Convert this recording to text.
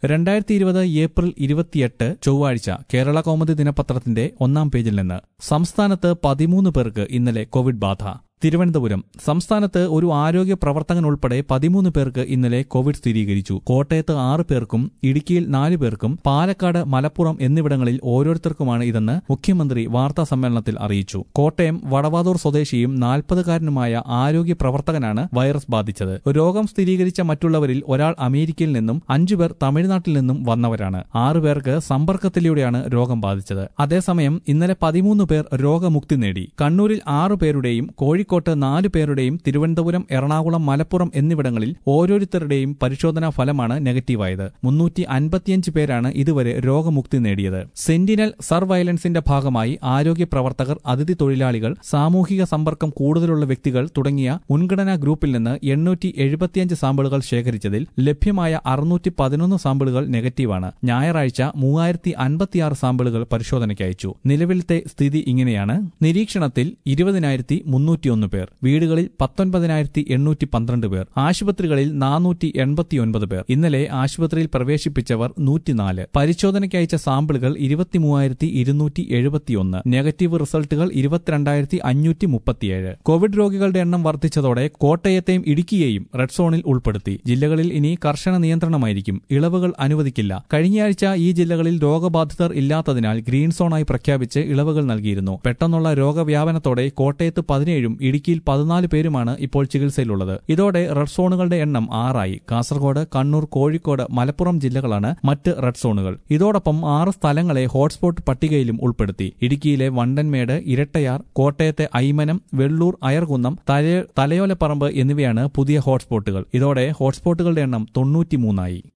രണ്ടായിരത്തി ഇരുപത് ഏപ്രിൽ ഇരുപത്തിയെട്ട് ചൊവ്വാഴ്ച കേരള കൗമുദി ദിനപത്രത്തിന്റെ ഒന്നാം പേജിൽ നിന്ന് സംസ്ഥാനത്ത് പതിമൂന്ന് പേർക്ക് ഇന്നലെ കോവിഡ് ബാധ തിരുവനന്തപുരം സംസ്ഥാനത്ത് ഒരു ആരോഗ്യ പ്രവർത്തകൻ ഉൾപ്പെടെ പതിമൂന്ന് പേർക്ക് ഇന്നലെ കോവിഡ് സ്ഥിരീകരിച്ചു കോട്ടയത്ത് ആറ് പേർക്കും ഇടുക്കിയിൽ നാല് പേർക്കും പാലക്കാട് മലപ്പുറം എന്നിവിടങ്ങളിൽ ഓരോരുത്തർക്കുമാണ് ഇതെന്ന് മുഖ്യമന്ത്രി വാർത്താ സമ്മേളനത്തിൽ അറിയിച്ചു കോട്ടയം വടവാതൂർ സ്വദേശിയും നാൽപ്പതുകാരനുമായ ആരോഗ്യ പ്രവർത്തകനാണ് വൈറസ് ബാധിച്ചത് രോഗം സ്ഥിരീകരിച്ച മറ്റുള്ളവരിൽ ഒരാൾ അമേരിക്കയിൽ നിന്നും അഞ്ചുപേർ തമിഴ്നാട്ടിൽ നിന്നും വന്നവരാണ് ആറു പേർക്ക് സമ്പർക്കത്തിലൂടെയാണ് രോഗം ബാധിച്ചത് അതേസമയം ഇന്നലെ പതിമൂന്ന് പേർ രോഗമുക്തി നേടി കണ്ണൂരിൽ ആറു പേരുടെയും കോഴിക്കോട് നാല് പേരുടെയും തിരുവനന്തപുരം എറണാകുളം മലപ്പുറം എന്നിവിടങ്ങളിൽ ഓരോരുത്തരുടെയും പരിശോധനാ ഫലമാണ് നെഗറ്റീവായത് മുന്നൂറ്റി അൻപത്തിയഞ്ച് പേരാണ് ഇതുവരെ രോഗമുക്തി നേടിയത് സെന്റിനൽ സർവൈലൻസിന്റെ ഭാഗമായി ആരോഗ്യ പ്രവർത്തകർ അതിഥി തൊഴിലാളികൾ സാമൂഹിക സമ്പർക്കം കൂടുതലുള്ള വ്യക്തികൾ തുടങ്ങിയ മുൻഗണനാ ഗ്രൂപ്പിൽ നിന്ന് എണ്ണൂറ്റി എഴുപത്തിയഞ്ച് സാമ്പിളുകൾ ശേഖരിച്ചതിൽ ലഭ്യമായ അറുന്നൂറ്റി പതിനൊന്ന് സാമ്പിളുകൾ നെഗറ്റീവാണ് ഞായറാഴ്ച മൂവായിരത്തി അൻപത്തിയാറ് സാമ്പിളുകൾ പരിശോധനയ്ക്ക് അയച്ചു നിലവിലത്തെ സ്ഥിതി ഇങ്ങനെയാണ് നിരീക്ഷണത്തിൽ ഇരുപതിനായിരത്തി മുന്നൂറ്റിയൊന്ന് പേർ വീടുകളിൽ പത്തൊൻപതിനായിരത്തി എണ്ണൂറ്റി പന്ത്രണ്ട് പേർ ആശുപത്രികളിൽ നാനൂറ്റി എൺപത്തിയൊൻപത് പേർ ഇന്നലെ ആശുപത്രിയിൽ പ്രവേശിപ്പിച്ചവർ നൂറ്റിനാല് പരിശോധനയ്ക്ക് അയച്ച സാമ്പിളുകൾ ഇരുപത്തിമൂവായിരത്തി ഇരുന്നൂറ്റി എഴുപത്തിയൊന്ന് നെഗറ്റീവ് റിസൾട്ടുകൾ ഇരുപത്തിരണ്ടായിരത്തി അഞ്ഞൂറ്റി മുപ്പത്തിയേഴ് കോവിഡ് രോഗികളുടെ എണ്ണം വർദ്ധിച്ചതോടെ കോട്ടയത്തെയും ഇടുക്കിയെയും റെഡ് സോണിൽ ഉൾപ്പെടുത്തി ജില്ലകളിൽ ഇനി കർശന നിയന്ത്രണമായിരിക്കും ഇളവുകൾ അനുവദിക്കില്ല കഴിഞ്ഞയാഴ്ച ഈ ജില്ലകളിൽ രോഗബാധിതർ ഇല്ലാത്തതിനാൽ ഗ്രീൻ സോണായി പ്രഖ്യാപിച്ച് ഇളവുകൾ നൽകിയിരുന്നു പെട്ടെന്നുള്ള രോഗവ്യാപനത്തോടെ കോട്ടയത്ത് പതിനേഴും ഇടുക്കിയിൽ പതിനാല് പേരുമാണ് ഇപ്പോൾ ചികിത്സയിലുള്ളത് ഇതോടെ റെഡ് സോണുകളുടെ എണ്ണം ആറായി കാസർഗോഡ് കണ്ണൂർ കോഴിക്കോട് മലപ്പുറം ജില്ലകളാണ് മറ്റ് റെഡ് സോണുകൾ ഇതോടൊപ്പം ആറ് സ്ഥലങ്ങളെ ഹോട്ട്സ്പോട്ട് പട്ടികയിലും ഉൾപ്പെടുത്തി ഇടുക്കിയിലെ വണ്ടൻമേട് ഇരട്ടയാർ കോട്ടയത്തെ ഐമനം വെള്ളൂർ അയർകുന്നം തലയോലപ്പറമ്പ് എന്നിവയാണ് പുതിയ ഹോട്ട്സ്പോട്ടുകൾ ഇതോടെ ഹോട്ട്സ്പോട്ടുകളുടെ എണ്ണം തൊണ്ണൂറ്റിമൂന്നായി